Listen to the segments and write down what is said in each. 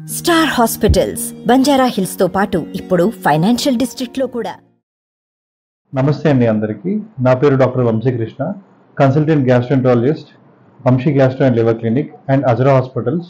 star hospitals Banjara hills తో పాటు ఇప్పుడు ఫైనాన్షియల్ డిస్ట్రిక్ట్ లో కూడా నమస్తే అండి అందరికీ నా పేరు doctor Vamsikrishna consultant gastroenterologist Vamsi gastro and liver clinic and Azara hospitals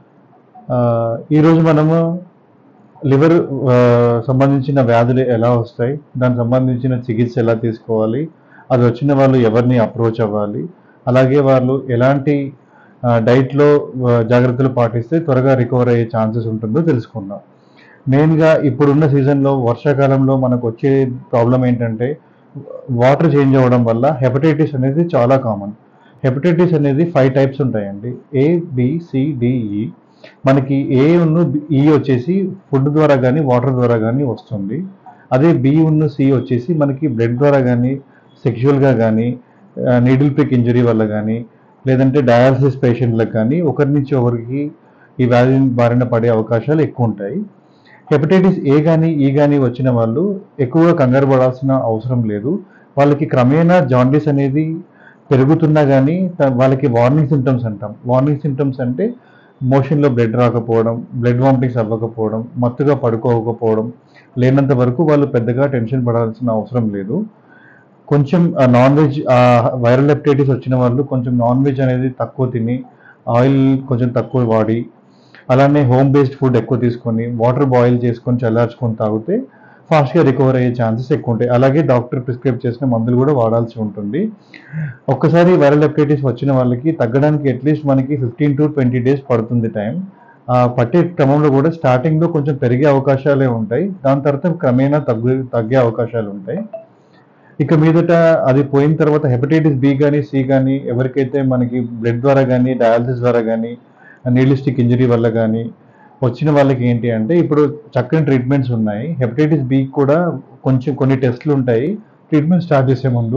ఆ, ఈరోజు మనము లివర్ ఆ, సంబంధించిన వ్యాధులు ఎలా వస్తాయి దానికి సంబంధించిన చికిత్స ఎలా తీసుకోవాలి అది వచ్చిన వాళ్ళు ఎవరిని అప్రోచ్ అవ్వాలి అలాగే వాళ్ళు ఎలాంటి ఆ, డైట్లో ఆ, జాగ్రత్తలు పాటిస్తే త్వరగా రికవర్ అయ్యే ఛాన్సెస్ ఉంటుందో తెలుసుకుందాం మెయిన్గా ఇప్పుడున్న సీజన్లో వర్షాకాలంలో మనకు వచ్చే ప్రాబ్లం ఏంటంటే వాటర్ చేంజ్ అవ్వడం వల్ల హెపటైటిస్ అనేది చాలా కామన్ హెపటైటిస్ అనేది ఫైవ్ టైప్స్ ఉంటాయండి ఏ బిసిడిఈ మనకి ఏ ఉన్ను ఈ వచ్చేసి ఫుడ్ ద్వారా కానీ వాటర్ ద్వారా కానీ వస్తుంది అదే బి ఉన్న సి వచ్చేసి మనకి బ్లడ్ ద్వారా కానీ సెక్షువల్గా కానీ నీడిల్ పిక్ ఇంజరీ వల్ల కానీ లేదంటే డయాలసిస్ పేషెంట్లకు కానీ ఒకరి నుంచి ఒకరికి ఈ వ్యాధి బారిన పడే అవకాశాలు ఎక్కువ ఉంటాయి హెపటైటిస్ ఏ కానీ ఈ కానీ వచ్చిన వాళ్ళు ఎక్కువగా కంగారు పడాల్సిన అవసరం లేదు వాళ్ళకి క్రమేణా జాండీస్ అనేది పెరుగుతున్నా కానీ త- వాళ్ళకి వార్నింగ్ సిమ్టమ్స్ అంటాం వార్నింగ్ సిమ్టమ్స్ అంటే మోషన్లో బ్లడ్ రాకపోవడం బ్లడ్ వామిటింగ్స్ అవ్వకపోవడం మత్తుగా పడుకోకపోవడం లేనంత వరకు వాళ్ళు పెద్దగా టెన్షన్ పడాల్సిన అవసరం లేదు కొంచెం నాన్ వెజ్ వైరల్ హెపటైటిస్ వచ్చిన వాళ్ళు కొంచెం నాన్ వెజ్ అనేది తక్కువ తిని ఆయిల్ కొంచెం తక్కువ వాడి అలానే హోమ్ బేస్డ్ ఫుడ్ ఎక్కువ తీసుకొని వాటర్ బాయిల్ చేసుకొని చల్లార్చుకొని తాగితే ఫాస్ట్గా రికవర్ అయ్యే ఛాన్సెస్ ఎక్కువ ఉంటాయి అలాగే డాక్టర్ ప్రిస్క్రైబ్ చేసిన మందులు కూడా వాడాల్సి ఉంటుంది ఒక్కసారి వైరల్ హెపటైటిస్ వచ్చిన వాళ్ళకి తగ్గడానికి అట్లీస్ట్ మనకి ఫిఫ్టీన్ టు ట్వంటీ డేస్ పడుతుంది టైం ఆ పట్టే క్రమంలో కూడా స్టార్టింగ్లో కొంచెం పెరిగే అవకాశాలే ఉంటాయి దాని తర్వాత క్రమేణా తగ్గు తగ్గే అవకాశాలు ఉంటాయి ఇక మీదట అది పోయిన తర్వాత హెపటైటిస్ బి కానీ సి కానీ ఎవరికైతే మనకి బ్లడ్ ద్వారా కానీ డయాలసిస్ ద్వారా కానీ నీలిస్టిక్ ఇంజరీ వల్ల కానీ వచ్చిన వాళ్ళకి ఏంటి అంటే ఇప్పుడు చక్కని ట్రీట్మెంట్స్ ఉన్నాయి హెపటైటిస్ బి కూడా కొంచెం కొన్ని టెస్ట్లు ఉంటాయి ట్రీట్మెంట్ స్టార్ట్ చేసే ముందు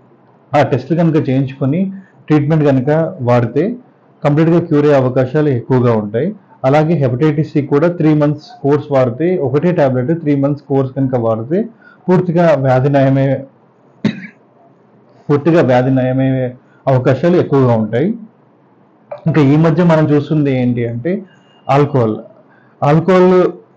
ఆ టెస్ట్లు కనుక చేయించుకొని ట్రీట్మెంట్ కనుక వాడితే కంప్లీట్గా క్యూర్ అయ్యే అవకాశాలు ఎక్కువగా ఉంటాయి అలాగే హెపటైటిస్ సి కూడా త్రీ మంత్స్ కోర్స్ వాడితే ఒకటే టాబ్లెట్ త్రీ మంత్స్ కోర్స్ కనుక వాడితే పూర్తిగా వ్యాధి నయమే పూర్తిగా వ్యాధి నయమయ్యే అవకాశాలు ఎక్కువగా ఉంటాయి ఇంకా ఈ మధ్య మనం చూస్తుంది ఏంటి అంటే ఆల్కహాల్ ఆల్కహాల్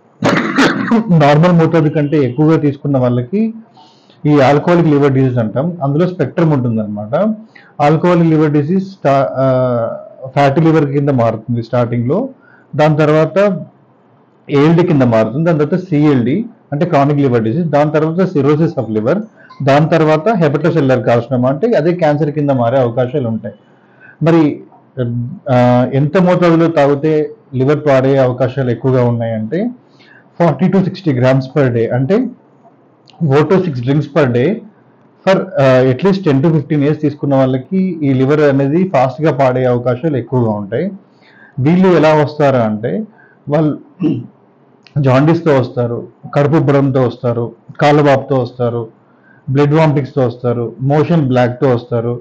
నార్మల్ మోతాదు కంటే ఎక్కువగా తీసుకున్న వాళ్ళకి ఈ ఆల్కహాలిక్ లివర్ డిసీజ్ అంటాం అందులో స్పెక్ట్రమ్ ఉంటుందన్నమాట ఆల్కహాలిక్ లివర్ డిసీజ్ స్టా ఫ్యాటీ లివర్ కింద మారుతుంది స్టార్టింగ్లో దాని తర్వాత ఏఎల్డి కింద మారుతుంది దాని తర్వాత సిఎల్డి అంటే క్రానిక్ లివర్ డిసీజ్ దాని తర్వాత సిరోసిస్ ఆఫ్ లివర్ దాని తర్వాత హెపటోసెల్లర్ కార్సినోమా అంటే అదే క్యాన్సర్ కింద మారే అవకాశాలు ఉంటాయి మరి ఆ, ఎంత మోతాదులో తాగితే లివర్ పాడే అవకాశాలు ఎక్కువగా ఉన్నాయంటే forty to sixty grams per day అంటే four to six drinks per day for at least ten to fifteen years తీసుకున్న వాళ్ళకి ఈ లివర్ అనేది ఫాస్ట్గా పాడే అవకాశాలు ఎక్కువగా ఉంటాయి వీళ్ళు ఎలా వస్తారా అంటే వాళ్ళు జాండీస్తో వస్తారు కడుపు ఉబ్బరంతో వస్తారు కాళ్ళబాపుతో వస్తారు బ్లడ్ వామిటింగ్స్తో వస్తారు మోషన్ బ్లాక్తో వస్తారు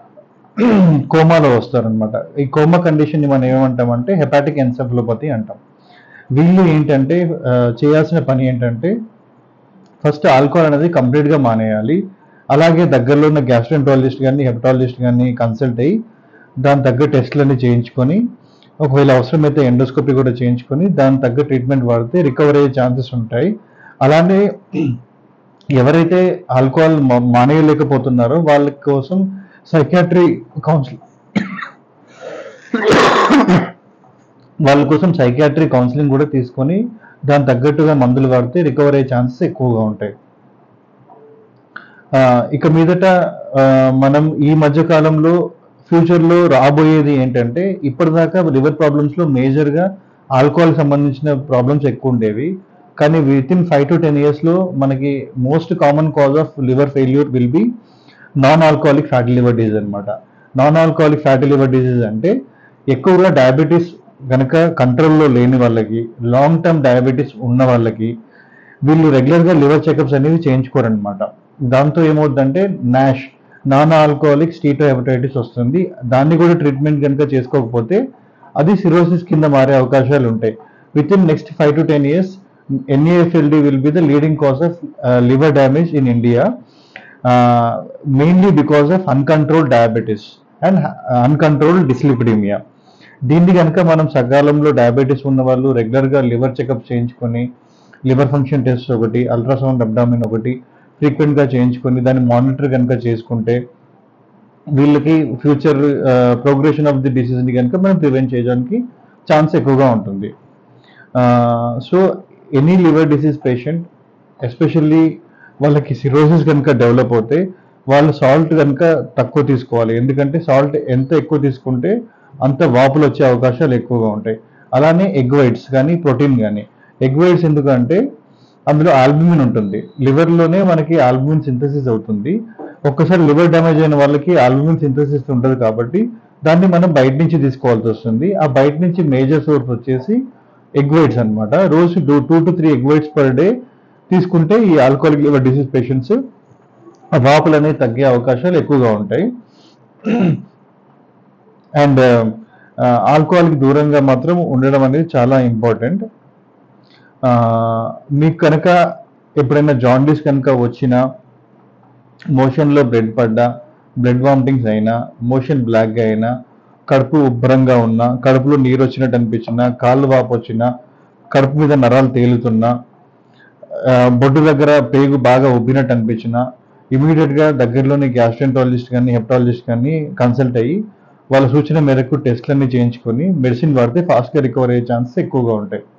కోమాలో వస్తారు అనమాట ఈ కోమా కండిషన్ని మనం ఏమంటామంటే హెపాటిక్ ఎన్సెఫలోపతి అంటాం వీళ్ళు ఏంటంటే ఆ, చేయాల్సిన పని ఏంటంటే ఫస్ట్ ఆల్కహాల్ అనేది కంప్లీట్గా మానేయాలి అలాగే దగ్గరలో ఉన్న గ్యాస్ట్రెంటాలజిస్ట్ కానీ హెపటాలజిస్ట్ కానీ కన్సల్ట్ అయ్యి దాని తగ్గ టెస్ట్లన్నీ చేయించుకొని ఒకవేళ అవసరమైతే ఎండోస్కోపీ కూడా చేయించుకొని దాని తగ్గ ట్రీట్మెంట్ వాడితే రికవర్ అయ్యే ఛాన్సెస్ ఉంటాయి అలానే ఎవరైతే ఆల్కహాల్ మా- మానేయలేకపోతున్నారో వాళ్ళ కోసం సైకాట్రీ కౌన్సిలింగ్ వాళ్ళ కోసం సైకాట్రీ కౌన్సిలింగ్ కూడా తీసుకొని దాని తగ్గట్టుగా మందులు వాడితే రికవర్ అయ్యే ఛాన్సెస్ ఎక్కువగా ఉంటాయి ఆ, ఇక మీదట ఆ, మనం ఈ మధ్య కాలంలో ఫ్యూచర్లో రాబోయేది ఏంటంటే ఇప్పటిదాకా లివర్ ప్రాబ్లమ్స్లో మేజర్గా ఆల్కహాల్ సంబంధించిన ప్రాబ్లమ్స్ ఎక్కువ ఉండేవి కానీ within five to ten ఇయర్స్లో మనకి most common cause of liver failure will be non alcoholic fatty liver disease అనమాట non alcoholic fatty liver disease అంటే ఎక్కువగా డయాబెటీస్ కనుక కంట్రోల్లో లేని వాళ్ళకి లాంగ్ టర్మ్ డయాబెటీస్ ఉన్న వాళ్ళకి వీళ్ళు రెగ్యులర్గా లివర్ చెకప్స్ అనేవి చేయించుకోరనమాట దాంతో ఏమవుతుందంటే NASH non alcoholic steatohepatitis వస్తుంది దాన్ని కూడా ట్రీట్మెంట్ కనుక చేసుకోకపోతే అది సిరోసిస్ కింద మారే అవకాశాలు ఉంటాయి within next five to ten years NAFLD will be the leading cause of liver damage in India mainly because of uncontrolled diabetes and uncontrolled dyslipidemia దీన్ని కనుక మనం సకాలంలో డయాబెటీస్ ఉన్న వాళ్ళు రెగ్యులర్గా లివర్ చెకప్ చేయించుకొని లివర్ ఫంక్షన్ టెస్ట్ ఒకటి ultrasound abdomen ఒకటి ఫ్రీక్వెంట్గా చేయించుకొని దాన్ని మానిటర్ కనుక చేసుకుంటే వీళ్ళకి ఫ్యూచర్ ప్రోగ్రెషన్ ఆఫ్ ది డిసీజ్ని కనుక మనం ప్రివెంట్ చేయడానికి ఛాన్స్ ఎక్కువగా ఉంటుంది so any liver disease patient especially వాళ్ళకి సిరోసిస్ కనుక డెవలప్ అవుతే వాళ్ళు సాల్ట్ కనుక తక్కువ తీసుకోవాలి ఎందుకంటే సాల్ట్ ఎంత ఎక్కువ తీసుకుంటే అంత వాపులు వచ్చే అవకాశాలు ఎక్కువగా ఉంటాయి అలానే ఎగ్ వైట్స్ కానీ ప్రోటీన్ కానీ ఎగ్ వైట్స్ ఎందుకంటే అందులో ఆల్బుమిన్ ఉంటుంది లివర్లోనే మనకి ఆల్బుమిన్ సింథసిస్ అవుతుంది ఒక్కసారి లివర్ డ్యామేజ్ అయిన వాళ్ళకి ఆల్బుమిన్ సింథసిస్ ఉంటుంది కాబట్టి దాన్ని మనం బయట నుంచి తీసుకోవాల్సి వస్తుంది ఆ బయట నుంచి మేజర్ సోర్స్ వచ్చేసి ఎగ్ వైట్స్ అనమాట రోజు two two to three egg whites per day తీసుకుంటే ఈ ఆల్కహాలిక్ లివర్ డిసీజ్ పేషెంట్స్ ఆ వాపులు అనేవి తగ్గే అవకాశాలు ఎక్కువగా ఉంటాయి అండ్ ఆల్కహాల్కి దూరంగా మాత్రం ఉండడం అనేది చాలా ఇంపార్టెంట్ మీకు కనుక ఎప్పుడైనా జాండీస్ కనుక వచ్చినా మోషన్లో బ్లడ్ పడ్డా బ్లడ్ వామిటింగ్స్ అయినా మోషన్ బ్లాక్గా అయినా కడుపు ఉబ్బరంగా ఉన్నా కడుపులో నీరు వచ్చినట్టు అనిపించినా కాళ్ళు వాపు వచ్చినా కడుపు మీద నరాలు తేలుతున్నా ఆ, బొడ్డు దగ్గర పేగు బాగా ఉబ్బినట్టు అనిపించినా ఇమీడియట్గా దగ్గరలోని గ్యాస్ట్రెంటాలజిస్ట్ కానీ హెప్టాలజిస్ట్ కానీ కన్సల్ట్ అయ్యి వాళ్ళ సూచన మేరకు టెస్ట్లన్నీ చేయించుకొని మెడిసిన్ వాడితే ఫాస్ట్గా రికవర్ అయ్యే ఛాన్సెస్ ఎక్కువగా ఉంటాయి